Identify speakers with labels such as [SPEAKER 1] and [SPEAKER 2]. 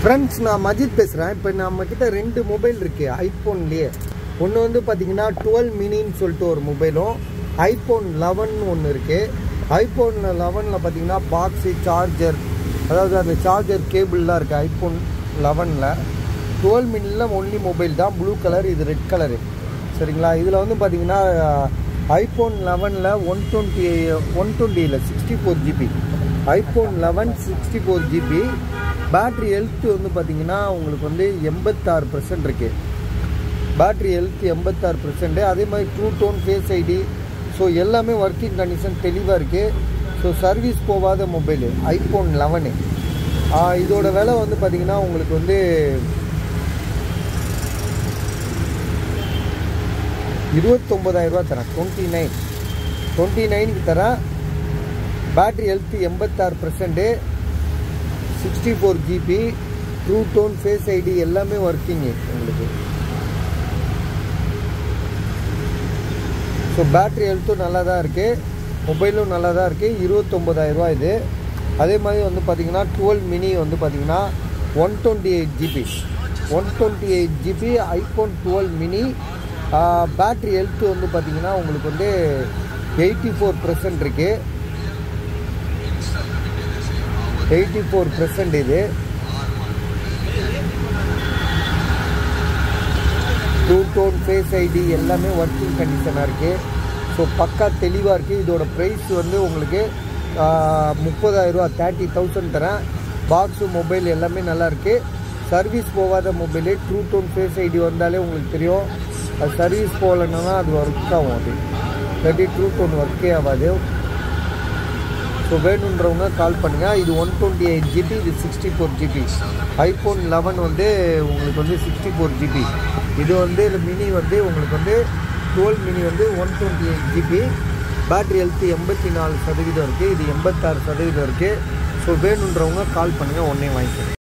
[SPEAKER 1] friends நான் மஜித் பேசுகிறேன் இப்போ நம்மக்கிட்ட ரெண்டு மொபைல் இருக்குது ஐஃபோன்லேயே ஒன்று வந்து பார்த்தீங்கன்னா டுவெல் மினின்னு சொல்லிட்டு ஒரு மொபைலும் ஐஃபோன் லெவன் ஒன்று இருக்குது ஐஃபோன் லெவனில் பார்த்தீங்கன்னா பாக்ஸு சார்ஜர் அதாவது அந்த சார்ஜர் கேபிள்லாம் இருக்குது ஐஃபோன் லெவனில் டுவெல் மினியில் ஒன்லி மொபைல் தான் ப்ளூ கலர் இது ரெட் கலரு சரிங்களா இதில் வந்து பார்த்தீங்கன்னா ஐஃபோன் லெவனில் ஒன் டுவெண்ட்டி ஒன் டுவெண்ட்டியில் sixty four GB iPhone eleven sixty four GB battery health வந்து பார்த்தீங்கன்னா உங்களுக்கு வந்து எண்பத்தாறு பர்சன்ட் இருக்குது பேட்ரி ஹெல்த் எண்பத்தாறு பர்சன்ட் அதே மாதிரி true tone face ID so எல்லாமே ஒர்க்கிங் கண்டிஷன் தெளிவாக இருக்குது ஸோ சர்வீஸ் போகாத மொபைலு ஐஃபோன் லெவனு இதோட விலை வந்து பார்த்தீங்கன்னா உங்களுக்கு வந்து இருபத்தொம்பதாயிரரூபா தரேன் டுவெண்ட்டி நைன் டுவெண்ட்டி நைனுக்கு தரேன் பேட்ரி ஹெல்த் எண்பத்தாறு percent sixty four GB true tone face ID எல்லாமே ஒர்க்கிங்கு உங்களுக்கு ஸோ பேட்ரி ஹெல்த்தும் நல்லா தான் இருக்குது மொபைலும் நல்லா தான் இருக்குது இருபத்தொம்பதாயிரரூபா இது அதே மாதிரி வந்து பார்த்திங்கன்னா டுவெல் மினி வந்து பார்த்திங்கன்னா one twenty eight GB one twenty eight GB iPhone twelve mini battery health வந்து பார்த்திங்கன்னா உங்களுக்கு வந்து எயிட்டி ஃபோர் பர்சன்ட் இருக்குது எயிட்டி ஃபோர் பர்சன்ட் இது டூ டோன் ஃபேஸ் ஐடி எல்லாமே ஒர்க்கிங் கண்டிஷனாக இருக்குது ஸோ பக்கா தெளிவாக இருக்குது இதோட ப்ரைஸ் வந்து உங்களுக்கு முப்பதாயிரரூவா தேர்ட்டி தௌசண்ட் தரேன் பாக்ஸு மொபைல் எல்லாமே நல்லா இருக்குது சர்வீஸ் போகாத mobile true tone face ID வந்தாலே உங்களுக்கு தெரியும் அது சர்வீஸ் போகலன்னா அது ஒர்க் ஆகும் அது இல்லாட்டி ட்ரூ டோன் ஒர்க்கே ஆகாது ஸோ வேணுன்றவங்க கால் பண்ணுங்கள் இது ஒன் டுவெண்ட்டி எயிட் ஜிபி இது sixty four GB iPhone eleven வந்து உங்களுக்கு வந்து சிக்ஸ்டி ஃபோர் ஜிபி இது வந்து மினி வந்து உங்களுக்கு வந்து டுவெல் மினி வந்து one twenty eight GB battery health எண்பத்தி நாலு சதவீதம் இருக்குது இது எண்பத்தாறு சதவீதம் இருக்குது ஸோ வேணுன்றவங்க கால் பண்ணுங்கள் உடனே வாங்கிக்கணும்